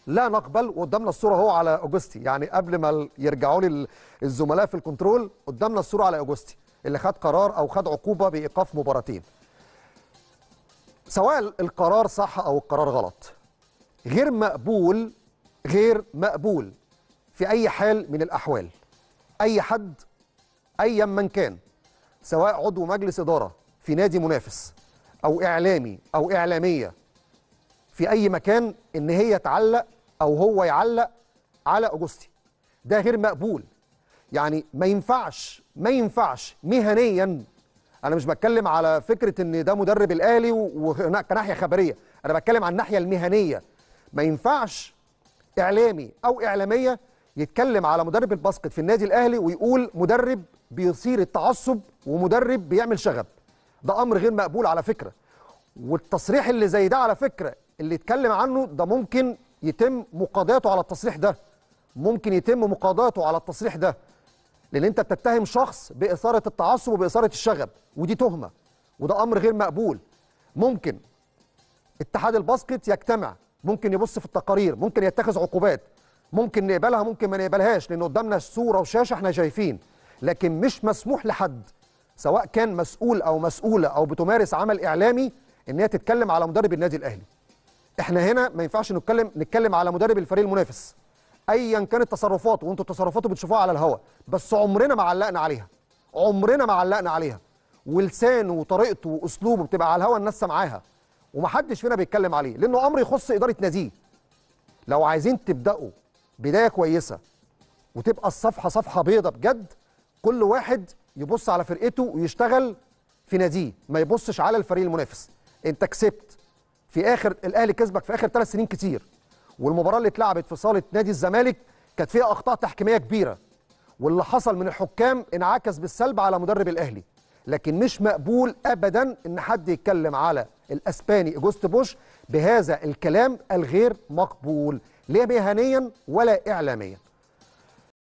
لا نقبل وقدامنا الصوره اهو على اوجستي يعني قبل ما يرجعوا لي الزملاء في الكنترول قدامنا الصوره على اوجستي اللي خد قرار او خد عقوبه بايقاف مباراتين سواء القرار صح او القرار غلط غير مقبول غير مقبول في اي حال من الاحوال اي حد ايا من كان سواء عضو مجلس اداره في نادي منافس او اعلامي او اعلاميه في اي مكان ان هي تعلق او هو يعلق على اوجستي ده غير مقبول يعني ما ينفعش ما ينفعش مهنيا انا مش بتكلم على فكره ان ده مدرب الاهلي وكناحيه خبريه انا بتكلم عن الناحيه المهنيه ما ينفعش اعلامي او اعلاميه يتكلم على مدرب الباسكت في النادي الاهلي ويقول مدرب بيثير التعصب ومدرب بيعمل شغب ده امر غير مقبول على فكره والتصريح اللي زي ده على فكره اللي اتكلم عنه ده ممكن يتم مقاضاته على التصريح ده ممكن يتم مقاضاته على التصريح ده لان انت بتتهم شخص باثاره التعصب وباثاره الشغب ودي تهمه وده امر غير مقبول ممكن اتحاد الباسكت يجتمع ممكن يبص في التقارير ممكن يتخذ عقوبات ممكن نقبلها ممكن ما نقبلهاش لان قدامنا صوره وشاشه احنا شايفين لكن مش مسموح لحد سواء كان مسؤول او مسؤوله او بتمارس عمل اعلامي ان هي تتكلم على مدرب النادي الاهلي احنا هنا ما ينفعش نتكلم نتكلم على مدرب الفريق المنافس ايا كانت تصرفاته وانتوا تصرفاته بتشوفوها على الهواء بس عمرنا ما علقنا عليها عمرنا ما علقنا عليها ولسانه وطريقته واسلوبه بتبقى على الهواء الناس سامعاها ومحدش فينا بيتكلم عليه لانه امر يخص اداره ناديه لو عايزين تبداوا بدايه كويسه وتبقى الصفحه صفحه بيضه بجد كل واحد يبص على فرقته ويشتغل في ناديه ما يبصش على الفريق المنافس انت كسبت في اخر الاهلي كسبك في اخر ثلاث سنين كتير والمباراه اللي اتلعبت في صاله نادي الزمالك كانت فيها اخطاء تحكيميه كبيره واللي حصل من الحكام انعكس بالسلب على مدرب الاهلي لكن مش مقبول ابدا ان حد يتكلم على الاسباني اجوست بوش بهذا الكلام الغير مقبول لا مهنيا ولا اعلاميا